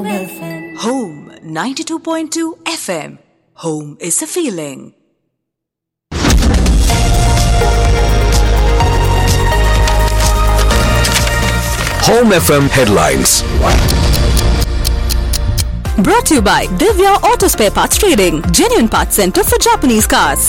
Home 92.2 FM. Home is a feeling. Home FM headlines. Brought to you by Divya Auto Spare Parts Trading, genuine parts center for Japanese cars.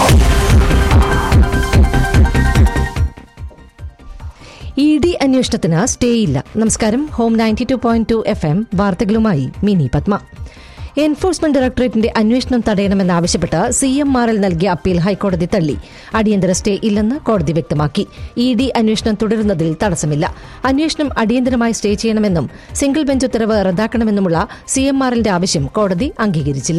E D അന്വേഷണത്തിന് stay ഇല്ല നമസ്കാരം home ninety two point two F M വാർത്തകളുമായി Mini Padma enforcement ഡയറക്ടറേറ്റിന്റെ അന്വേഷണം തടയണമെന്നാവശ്യപ്പെട്ട് C M R L നൽകിയ appeal ഹൈക്കോടതി തള്ളി അടിയന്തര സ്റ്റേ ഇല്ലെന്ന് കോടതി വ്യക്തമാക്കി ഇ ഡി അന്വേഷണം തുടരുന്നതിൽ തടസ്സമില്ല അന്വേഷണം അടിയന്തരമായി സ്റ്റേ ചെയ്യണമെന്നും സിംഗിൾ ബെഞ്ച് ഉത്തരവ് റദ്ദാക്കണമെന്നുമുള്ള സി എം ആർ എല്ലിന്റെ ആവശ്യം കോടതി അംഗീകരിച്ചില്ല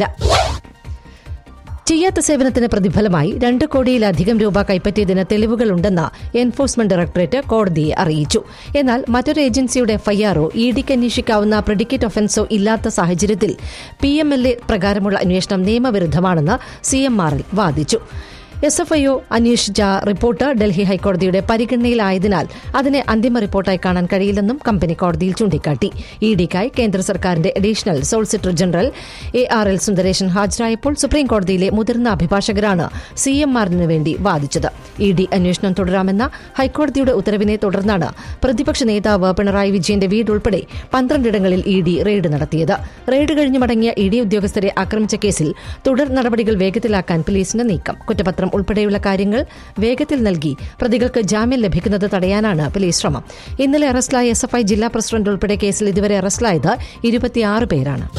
ചെയ്യാത്ത സേവനത്തിന് പ്രതിഫലമായി രണ്ട് കോടിയിലധികം രൂപ കൈപ്പറ്റിയതിന് തെളിവുകളുണ്ടെന്ന് എൻഫോഴ്സ്മെന്റ് ഡയറക്ടറേറ്റ് കോടതിയെ അറിയിച്ചു എന്നാൽ മറ്റൊരു ഏജൻസിയുടെ എഫ്ഐആറോ ഇ ഡിക്ക് അന്വേഷിക്കാവുന്ന പ്രെഡിക്കേറ്റ് ഒഫൻസോ ഇല്ലാത്ത സാഹചര്യത്തിൽ പി എം എൽ എ പ്രകാരമുള്ള അന്വേഷണം നിയമവിരുദ്ധമാണെന്ന് സി എം ആർ എൽ വാദിച്ചു എസ് എഫ് ഐഒ അന്വേഷിച്ച റിപ്പോർട്ട് ഡൽഹി ഹൈക്കോടതിയുടെ പരിഗണനയിലായതിനാൽ അതിനെ അന്തിമ റിപ്പോർട്ടായി കാണാൻ കഴിയില്ലെന്നും കമ്പനി കോടതിയിൽ ചൂണ്ടിക്കാട്ടി ഇ ഡിക്കായി കേന്ദ്ര സർക്കാരിന്റെ additional solicitor general A R L Sundaresan ഹാജരായപ്പോൾ സുപ്രീം കോടതിയിലെ മുതിർന്ന അഭിഭാഷകരാണ് സി എം ആറിന് വേണ്ടി വാദിച്ചത് ഇ ഡി അന്വേഷണം തുടരാമെന്ന ഹൈക്കോടതിയുടെ ഉത്തരവിനെ തുടർന്നാണ് പ്രതിപക്ഷ നേതാവ് പിണറായി വിജയന്റെ വീട് ഉൾപ്പെടെ പന്ത്രണ്ടിടങ്ങളിൽ ഇ ഡി റെയ്ഡ് നടത്തിയത് റെയ്ഡ് കഴിഞ്ഞ് മടങ്ങിയ ഇ ഡി ഉദ്യോഗസ്ഥരെ ആക്രമിച്ച കേസിൽ തുടർ നടപടികൾ വേഗത്തിലാക്കാൻ പോലീസിന്റെ നീക്കം കുറ്റപത്രം ഉൾപ്പെടെയുള്ള കാര്യങ്ങൾ വേഗത്തിൽ നൽകി പ്രതികൾക്ക് ജാമ്യം ലഭിക്കുന്നത് തടയാനാണ് പോലീസ് ശ്രമം ഇന്നലെ അറസ്റ്റിലായ എസ് എഫ് ഐ ജില്ലാ പ്രസിഡന്റ് ഉൾപ്പെടെ കേസിൽ ഇതുവരെ അറസ്റ്റിലായത് ഇരുപത്തിയാറ് പേരാണ്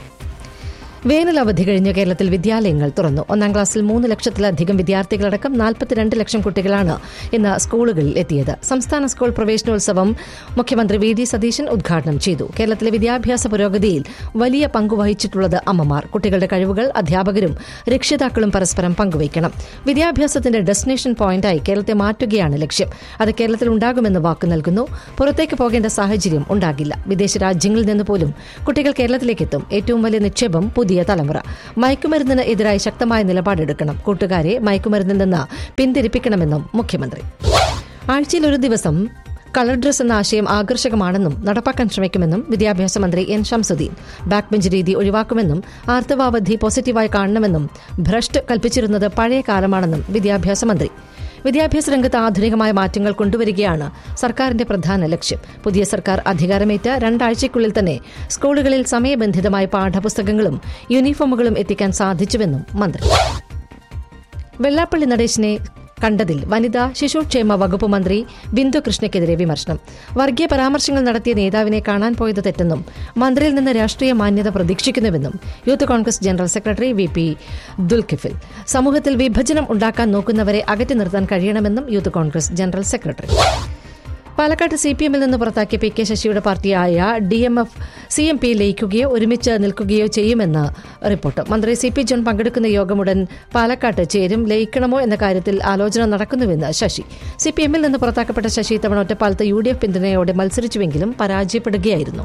വേനൽ അവധി കഴിഞ്ഞ് കേരളത്തിൽ വിദ്യാലയങ്ങൾ തുറന്നു ഒന്നാം ക്ലാസ്സിൽ മൂന്ന് ലക്ഷത്തിലധികം വിദ്യാർത്ഥികളടക്കം നാൽപ്പത്തിരണ്ട് ലക്ഷം കുട്ടികളാണ് ഇന്ന് സ്കൂളുകളിൽ എത്തിയത് സംസ്ഥാന സ്കൂൾ പ്രവേശനോത്സവം മുഖ്യമന്ത്രി വി ഡി സതീശൻ ഉദ്ഘാടനം ചെയ്തു കേരളത്തിലെ വിദ്യാഭ്യാസ പുരോഗതിയിൽ വലിയ പങ്കുവഹിച്ചിട്ടുള്ളത് അമ്മമാർ കുട്ടികളുടെ കഴിവുകൾ അധ്യാപകരും രക്ഷിതാക്കളും പരസ്പരം പങ്കുവയ്ക്കണം വിദ്യാഭ്യാസത്തിന്റെ ഡെസ്റ്റിനേഷൻ പോയിന്റായി കേരളത്തെ മാറ്റുകയാണ് ലക്ഷ്യം അത് കേരളത്തിൽ ഉണ്ടാകുമെന്ന് വാക്കു നൽകുന്നു പുറത്തേക്ക് പോകേണ്ട സാഹചര്യം ഉണ്ടാകില്ല വിദേശ രാജ്യങ്ങളിൽ നിന്ന് പോലും കുട്ടികൾ കേരളത്തിലേക്കെത്തും ഏറ്റവും വലിയ നിക്ഷേപം പുതിയ തലമുറ മയക്കുമരുന്നിന് എതിരായി ശക്തമായ നിലപാടെടുക്കണം കൂട്ടുകാരെ മയക്കുമരുന്നിൽ നിന്ന് പിന്തിരിപ്പിക്കണമെന്നും മുഖ്യമന്ത്രി ആഴ്ചയിൽ ഒരു ദിവസം കളർ ഡ്രസ് എന്ന ആശയം ആകർഷകമാണെന്നും നടപ്പാക്കാൻ ശ്രമിക്കുമെന്നും വിദ്യാഭ്യാസ മന്ത്രി എൻ ഷംസുദ്ദീൻ ബാക്ക് ബെഞ്ച് രീതി ഒഴിവാക്കുമെന്നും ആർത്തവാവധി പോസിറ്റീവായി കാണണമെന്നും ഭ്രഷ്ട് കൽപ്പിച്ചിരുന്നത് പഴയ കാലമാണെന്നും വിദ്യാഭ്യാസ മന്ത്രി വിദ്യാഭ്യാസ രംഗത്ത് ആധുനികമായ മാറ്റങ്ങൾ കൊണ്ടുവരികയാണ് സർക്കാരിന്റെ പ്രധാന ലക്ഷ്യം പുതിയ സർക്കാർ അധികാരമേറ്റ രണ്ടാഴ്ചയ്ക്കുള്ളിൽ തന്നെ സ്കൂളുകളിൽ സമയബന്ധിതമായ പാഠപുസ്തകങ്ങളും യൂണിഫോമുകളും എത്തിക്കാൻ സാധിച്ചുവെന്നും മന്ത്രി വെള്ളാപ്പള്ളി നടേശനെ കണ്ടതിൽ വനിതാ ശിശുക്ഷേമ വകുപ്പ് മന്ത്രി ബിന്ദു കൃഷ്ണയ്ക്കെതിരെ വിമർശനം വർഗീയ പരാമർശങ്ങൾ നടത്തിയ നേതാവിനെ കാണാൻ പോയത് തെറ്റെന്നും മന്ത്രിയിൽ നിന്ന് രാഷ്ട്രീയ മാന്യത പ്രതീക്ഷിക്കുന്നുവെന്നും youth Congress general secretary V P Dulkifil സമൂഹത്തിൽ വിഭജനം ഉണ്ടാക്കാൻ നോക്കുന്നവരെ അകറ്റി നിർത്താൻ കഴിയണമെന്നും youth Congress general secretary Palakkad C P എമ്മിൽ നിന്ന് പുറത്താക്കിയ പി കെ ശശിയുടെ പാർട്ടിയായ D M F C M P ലയിക്കുകയോ ഒരുമിച്ച് നിൽക്കുകയോ ചെയ്യുമെന്ന് റിപ്പോർട്ട് മന്ത്രി സി പി ജോൺ പങ്കെടുക്കുന്ന യോഗമുടൻ പാലക്കാട്ട് ചേരും ലയിക്കണമോ എന്ന കാര്യത്തിൽ ആലോചന നടക്കുന്നുവെന്ന് ശശി സി പി എമ്മിൽ നിന്ന് പുറത്താക്കപ്പെട്ട ശശി ഇത്തവണ ഒറ്റപ്പാലത്ത് യു ഡി എഫ് പിന്തുണയോടെ മത്സരിച്ചുവെങ്കിലും പരാജയപ്പെടുകയായിരുന്നു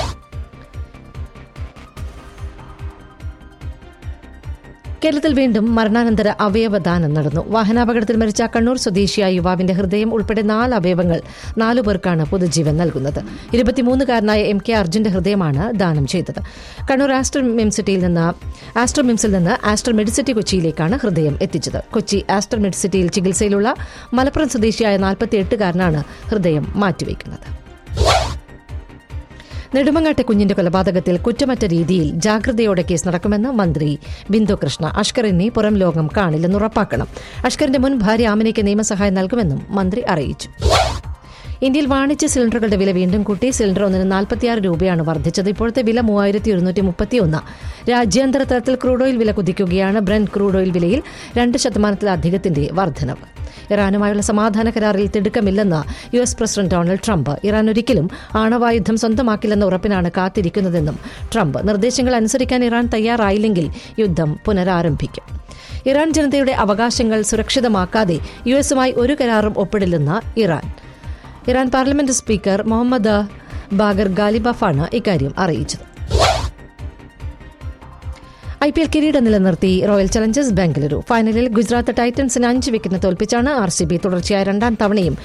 കേരളത്തിൽ വീണ്ടും മരണാനന്തര അവയവദാനം നടന്നു വാഹനാപകടത്തിൽ മരിച്ച കണ്ണൂർ സ്വദേശിയായ യുവാവിന്റെ ഹൃദയം ഉൾപ്പെടെ നാല് അവയവങ്ങൾ നാലു പേർക്കാണ് പുതുജീവൻ നൽകുന്നത് ഇരുപത്തിമൂന്നുകാരനായ എം കെ അർജുന്റെ ഹൃദയമാണ് ദാനം ചെയ്തത് കണ്ണൂർ ആസ്റ്റർ മിംസിറ്റിയിൽ നിന്ന് ആസ്റ്റർ മിംസിൽ നിന്ന് ആസ്റ്റർ മെഡിസിറ്റി കൊച്ചിയിലേക്കാണ് ഹൃദയം എത്തിച്ചത് കൊച്ചി ആസ്റ്റർ മെഡിസിറ്റിയിൽ ചികിത്സയിലുള്ള മലപ്പുറം സ്വദേശിയായ നാൽപ്പത്തിയെട്ടുകാരനാണ് ഹൃദയം മാറ്റിവെക്കുന്നത് നെടുമങ്ങാട്ടെ കുഞ്ഞിന്റെ കൊലപാതകത്തിൽ കുറ്റമറ്റ രീതിയിൽ ജാഗ്രതയോടെ കേസ് നടക്കുമെന്ന് മന്ത്രി ബിന്ദു കൃഷ്ണ അഷ്കറിനെ പുറം ലോകം കാണില്ലെന്ന് ഉറപ്പാക്കണം അഷ്കറിന്റെ മുൻ ഭാര്യ ആമിനയ്ക്ക് നിയമസഹായം നൽകുമെന്നും മന്ത്രി അറിയിച്ചു ഇന്ത്യയിൽ വാണിജ്യ സിലിണ്ടറുകളുടെ വില വീണ്ടും കൂട്ടി സിലിണ്ടർ ഒന്നിന് നാൽപ്പത്തിയാറ് രൂപയാണ് വർദ്ധിച്ചത് ഇപ്പോഴത്തെ വില മൂവായിരത്തി ഒരുന്നൂറ്റി മുപ്പത്തിയൊന്ന് രാജ്യാന്തര തലത്തിൽ ക്രൂഡ് ഓയിൽ വില കുതിക്കുകയാണ് ബ്രന്റ് ക്രൂഡ് ഓയിൽ വിലയിൽ രണ്ട് ശതമാനത്തിലധികത്തിന്റെ വർധനവ് ഇറാനുമായുള്ള സമാധാന കരാറിൽ തിടുക്കമില്ലെന്ന് U S president Donald Trump Iran ഒരിക്കലും ആണവായുധം സ്വന്തമാക്കില്ലെന്ന ഉറപ്പിനാണ് കാത്തിരിക്കുന്നതെന്നും ട്രംപ് നിർദ്ദേശങ്ങൾ അനുസരിക്കാൻ ഇറാൻ തയ്യാറായില്ലെങ്കിൽ യുദ്ധം പുനരാരംഭിക്കും ഇറാൻ ജനതയുടെ അവകാശങ്ങൾ സുരക്ഷിതമാക്കാതെ യു എസുമായി ഒരു കരാറും ഒപ്പിടില്ലെന്ന് Iran Iran parliament speaker Mohammad Bagher ഗാലിബഫാണ് ഇക്കാര്യം അറിയിച്ചത് ഐ പി എൽ കിരീടം നിലനിർത്തി റോയൽ ചലഞ്ചേഴ്സ് ബാംഗ്ലൂരു ഫൈനലിൽ ഗുജറാത്ത് ടൈറ്റൻസിന് അഞ്ച് വിക്കറ്റിന് തോൽപ്പിച്ചാണ് ആർ സി ബി തുടർച്ചയായ രണ്ടാം തവണയും